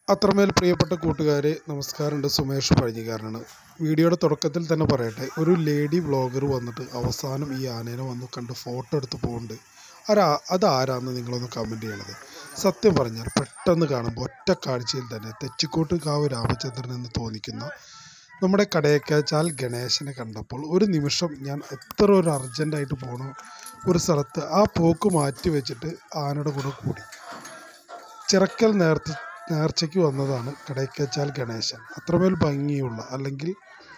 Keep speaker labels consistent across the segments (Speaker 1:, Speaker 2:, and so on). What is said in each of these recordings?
Speaker 1: അത്രമേൽ പ്രിയപ്പെട്ട കൂട്ടുകാരെ നമസ്കാരമുണ്ട് സുമേഷ് പഴഞ്ഞിക്കാരനാണ് വീഡിയോയുടെ തുടക്കത്തിൽ തന്നെ പറയട്ടെ ഒരു ലേഡി വ്ളോഗർ വന്നിട്ട് അവസാനം ഈ ആനേനെ വന്ന് കണ്ട് ഫോട്ടോ എടുത്ത് പോകുന്നുണ്ട് ആരാ അതാരാന്ന് നിങ്ങളൊന്ന് കമൻറ്റ് ചെയ്യണത് സത്യം പറഞ്ഞാൽ പെട്ടെന്ന് കാണുമ്പോൾ ഒറ്റ കാഴ്ചയിൽ തന്നെ തെച്ചിക്കോട്ട് കാവ് രാമചന്ദ്രൻ എന്ന് തോന്നിക്കുന്ന നമ്മുടെ കടയക്കാച്ചാൽ ഗണേശനെ കണ്ടപ്പോൾ ഒരു നിമിഷം ഞാൻ എത്ര ഒരു അർജൻറ്റായിട്ട് പോകണോ ഒരു സ്ഥലത്ത് ആ പോക്ക് മാറ്റി വെച്ചിട്ട് ആനയുടെ കൂടെ കൂടി ചിറക്കൽ നേർച്ച നേർച്ചയ്ക്ക് വന്നതാണ് കടയ്ക്കച്ചാൽ ഗണേശൻ അത്രമേൽ ഭംഗിയുള്ള അല്ലെങ്കിൽ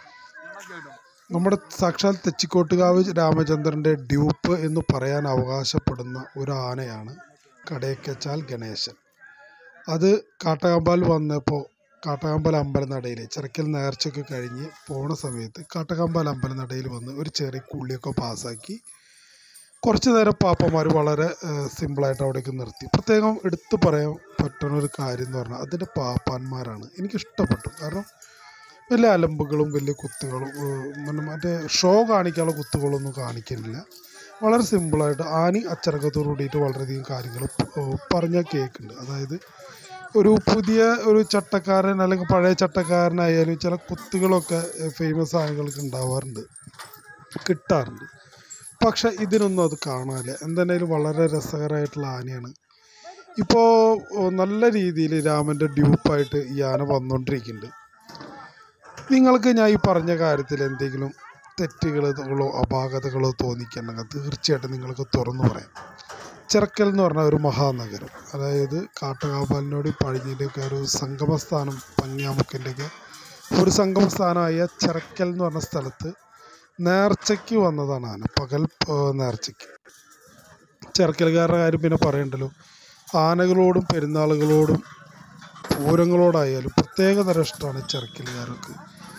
Speaker 1: നമ്മുടെ സാക്ഷാൽ തെച്ചിക്കോട്ടുകാവ് രാമചന്ദ്രൻ്റെ ഡ്യൂപ്പ് എന്ന് പറയാൻ അവകാശപ്പെടുന്ന ഒരു ആനയാണ് കടയ്ക്കച്ചാൽ ഗണേശൻ അത് കാട്ടകമ്പാൽ വന്നപ്പോൾ കാട്ടകമ്പാൽ അമ്പലനടയിൽ ചിറക്കൽ നേർച്ചയൊക്കെ കഴിഞ്ഞ് പോണ സമയത്ത് കാട്ടകമ്പാൽ അമ്പലനടയിൽ വന്ന് ഒരു ചെറിയ കുള്ളിയൊക്കെ പാസ്സാക്കി കുറച്ച് നേരം പാപ്പന്മാർ വളരെ സിമ്പിളായിട്ട് അവിടേക്ക് നിർത്തി പ്രത്യേകം എടുത്തു പറയാൻ പറ്റുന്ന ഒരു കാര്യം എന്ന് പറഞ്ഞാൽ അതിൻ്റെ പാപ്പാന്മാരാണ് എനിക്കിഷ്ടപ്പെട്ടു കാരണം വലിയ അലമ്പുകളും വലിയ കുത്തുകളും ഏഹ്, പിന്നെ മറ്റേ ഷോ കാണിക്കാനുള്ള കുത്തുകളൊന്നും കാണിക്കുന്നില്ല വളരെ സിമ്പിളായിട്ട് ആനി അച്ചടക്കത്തോട് കൂടിയിട്ട് വളരെയധികം കാര്യങ്ങൾ പറഞ്ഞാൽ കേൾക്കുന്നുണ്ട് അതായത് ഒരു പുതിയ ഒരു ചട്ടക്കാരൻ അല്ലെങ്കിൽ പഴയ ചട്ടക്കാരനായാലും ചില കുത്തുകളൊക്കെ ഫേമസ് ആളുകൾക്ക് ഉണ്ടാവാറുണ്ട് കിട്ടാറുണ്ട് പക്ഷെ ഇതിനൊന്നും അത് കാണാനില്ല എന്തായാലും വളരെ രസകരമായിട്ടുള്ള ആനയാണ് ഇപ്പോൾ നല്ല രീതിയിൽ രാമൻ്റെ ഡ്യൂപ്പായിട്ട് ഈ ആന വന്നുകൊണ്ടിരിക്കുന്നുണ്ട് നിങ്ങൾക്ക് ഞാൻ ഈ പറഞ്ഞ കാര്യത്തിൽ എന്തെങ്കിലും തെറ്റുകളോ അപാകതകളോ തോന്നിക്കുന്നുണ്ടെങ്കിൽ തീർച്ചയായിട്ടും നിങ്ങൾക്ക് തുറന്നു പറയാം ചിറക്കൽ എന്ന് പറഞ്ഞ ഒരു മഹാനഗരം അതായത് കാട്ടുകാപ്പാലിനോട് പഴഞ്ഞിൻ്റെയൊക്കെ ഒരു സംഗമസ്ഥാനം പഞ്ഞാമുക്കിൻ്റെയൊക്കെ ഒരു സംഗമസ്ഥാനമായ ചിറക്കൽ എന്ന് പറഞ്ഞ സ്ഥലത്ത് നേർച്ചയ്ക്ക് വന്നതാണ് ആന പകൽ ഏഹ്, നേർച്ചയ്ക്ക് ചെറുക്കൽക്കാരുടെ കാര്യം പിന്നെ പറയണ്ടല്ലോ ആനകളോടും പെരുന്നാളുകളോടും പൂരങ്ങളോടായാലും പ്രത്യേക തരം ഇഷ്ടമാണ് ചെറുക്കൽക്കാർക്ക്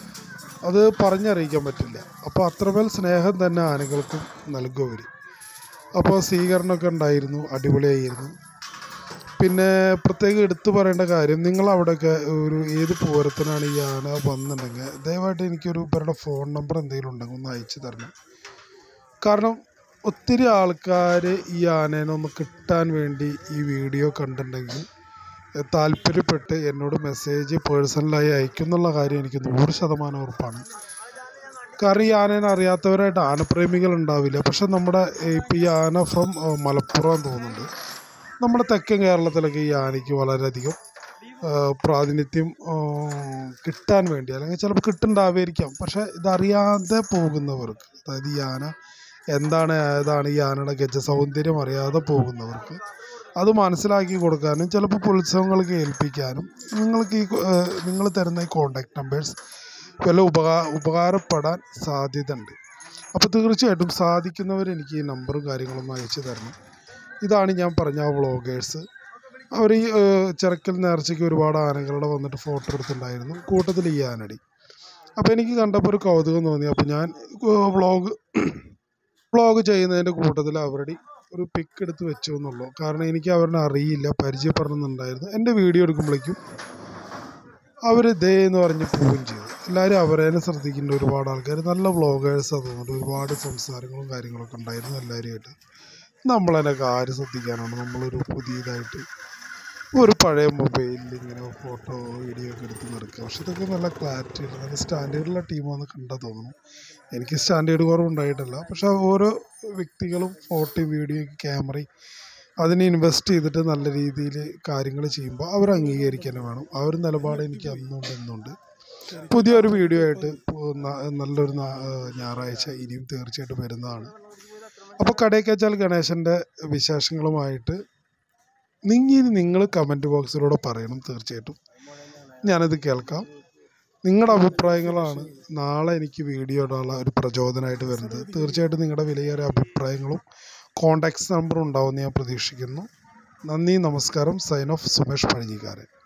Speaker 1: അത് പറഞ്ഞറിയിക്കാൻ പറ്റില്ല അപ്പോൾ അത്രമേൽ സ്നേഹം തന്നെ ആനകൾക്കും നൽകും അവർ അപ്പോൾ സ്വീകരണമൊക്കെ ഉണ്ടായിരുന്നു അടിപൊളിയായിരുന്നു പിന്നെ പ്രത്യേകം എടുത്തു പറയേണ്ട കാര്യം നിങ്ങൾ അവിടെയൊക്കെ ഒരു ഏത് പൂരത്തിനാണ് ഈ ആന വന്നിട്ടുണ്ടെങ്കിൽ ദയവായിട്ട് എനിക്കൊരു ഇവരുടെ ഫോൺ നമ്പർ എന്തെങ്കിലും ഉണ്ടെങ്കിൽ ഒന്ന് അയച്ചു തരണം കാരണം ഒത്തിരി ആൾക്കാർ ഈ ആനേനെ ഒന്ന് കിട്ടാൻ വേണ്ടി ഈ വീഡിയോ കണ്ടിട്ടുണ്ടെങ്കിൽ എ, താല്പര്യപ്പെട്ട് എന്നോട് മെസ്സേജ് പേഴ്സണലായി അയക്കും എന്നുള്ള കാര്യം എനിക്ക് നൂറ് ശതമാനം ഉറപ്പാണ് കാരണം ഈ ആനേനെ അറിയാത്തവരായിട്ട് ആനപ്രേമികൾ ഉണ്ടാവില്ല പക്ഷെ നമ്മുടെ ഇപ്പം ഈ ആന ഫ്രം മലപ്പുറം തോന്നുന്നുണ്ട് നമ്മുടെ തെക്കൻ കേരളത്തിലൊക്കെ ഈ ആനയ്ക്ക് വളരെയധികം ആ, പ്രാതിനിധ്യം ആ, കിട്ടാൻ വേണ്ടി അല്ലെങ്കിൽ ചിലപ്പോൾ കിട്ടുന്നുണ്ടാവുമായിരിക്കാം പക്ഷെ ഇതറിയാതെ പോകുന്നവർക്ക് അതായത് ഈ ആന എന്താണ് ഏതാണ് ഈ ആനയുടെ ഗജ സൗന്ദര്യം അറിയാതെ പോകുന്നവർക്ക് അത് മനസ്സിലാക്കി കൊടുക്കാനും ചിലപ്പോൾ ഉത്സവങ്ങൾക്ക് ഏൽപ്പിക്കാനും നിങ്ങൾക്ക് ഈ നിങ്ങൾ തരുന്ന ഈ കോണ്ടാക്ട് നമ്പേഴ്സ് വല്ല ഉപകാ ഉപകാരപ്പെടാൻ സാധ്യത ഉണ്ട് അപ്പോൾ തീർച്ചയായിട്ടും സാധിക്കുന്നവർ എനിക്ക് ഈ നമ്പറും കാര്യങ്ങളൊന്നും അയച്ചു തരണം ഇതാണ് ഞാൻ പറഞ്ഞ ആ വ്ളോഗേഴ്സ് അവർ ഈ ഏഹ്, ചിറക്കൽ നേർച്ചയ്ക്ക് ഒരുപാട് ആനകളുടെ വന്നിട്ട് ഫോട്ടോ എടുത്തിട്ടുണ്ടായിരുന്നു കൂട്ടത്തിൽ ഈ ആനടി അപ്പോൾ എനിക്ക് കണ്ടപ്പോൾ ഒരു കൗതുകം തോന്നി അപ്പോൾ ഞാൻ വ്ളോഗ് വ്ളോഗ് ചെയ്യുന്നതിൻ്റെ കൂട്ടത്തിൽ അവരുടെ ഒരു പിക്ക് എടുത്ത് വെച്ചു എന്നുള്ളൂ കാരണം എനിക്ക് അവരുടെ അറിയില്ല പരിചയപ്പെടണമെന്നുണ്ടായിരുന്നു എൻ്റെ വീഡിയോ എടുക്കുമ്പോഴേക്കും അവർ ദേ എന്ന് പറഞ്ഞ് പോവുകയും ചെയ്തു എല്ലാവരും അവരേനെ ശ്രദ്ധിക്കേണ്ട ഒരുപാട് ആൾക്കാർ നല്ല വ്ളോഗേഴ്സാണ് തോന്നുന്നുണ്ട് ഒരുപാട് സംസാരങ്ങളും കാര്യങ്ങളൊക്കെ ഉണ്ടായിരുന്നു എല്ലാവരുമായിട്ട് നമ്മളതിനൊക്കെ ആര് ശ്രദ്ധിക്കാനാണ് നമ്മളൊരു പുതിയതായിട്ട് ഒരു പഴയ മൊബൈലിൽ ഇങ്ങനെ ഫോട്ടോ വീഡിയോ ഒക്കെ എടുത്ത് നടക്കുക പക്ഷെ ഇതൊക്കെ നല്ല ക്ലാരിറ്റി ഉണ്ട് നല്ല സ്റ്റാൻഡേർഡുള്ള ടീമാണെന്ന് കണ്ടാൽ തോന്നുന്നു എനിക്ക് സ്റ്റാൻഡേർഡ് കുറവുണ്ടായിട്ടല്ല പക്ഷെ ഓരോ വ്യക്തികളും ഫോട്ടോയും വീഡിയോയും ക്യാമറയും അതിന് ഇൻവെസ്റ്റ് ചെയ്തിട്ട് നല്ല രീതിയിൽ കാര്യങ്ങൾ ചെയ്യുമ്പോൾ അവർ അംഗീകരിക്കാൻ വേണം ആ ഒരു നിലപാട് എനിക്ക് അന്നുണ്ട് എന്നുണ്ട് പുതിയൊരു വീഡിയോ ആയിട്ട് പു- ന- നല്ലൊരു നാ- ഏഹ് ഞായറാഴ്ച ഇനിയും തീർച്ചയായിട്ടും വരുന്നതാണ് അപ്പോൾ കടയ്ക്കച്ചാൽ ഗണേശൻ്റെ വിശേഷങ്ങളുമായിട്ട് നിങ്ങൾ നിങ്ങൾ കമൻറ്റ് ബോക്സിലൂടെ പറയണം തീർച്ചയായിട്ടും ഞാനത് കേൾക്കാം നിങ്ങളുടെ അഭിപ്രായങ്ങളാണ് നാളെ എനിക്ക് വീഡിയോ ഇടാനുള്ള ഒരു പ്രചോദനമായിട്ട് വരുന്നത് തീർച്ചയായിട്ടും നിങ്ങളുടെ വിലയേറിയ അഭിപ്രായങ്ങളും കോണ്ടാക്ട്സ് നമ്പറും ഉണ്ടാവുമെന്ന് ഞാൻ പ്രതീക്ഷിക്കുന്നു നന്ദി നമസ്കാരം സൈൻ ഓഫ് സുമേഷ് പഴഞ്ഞിക്കാരൻ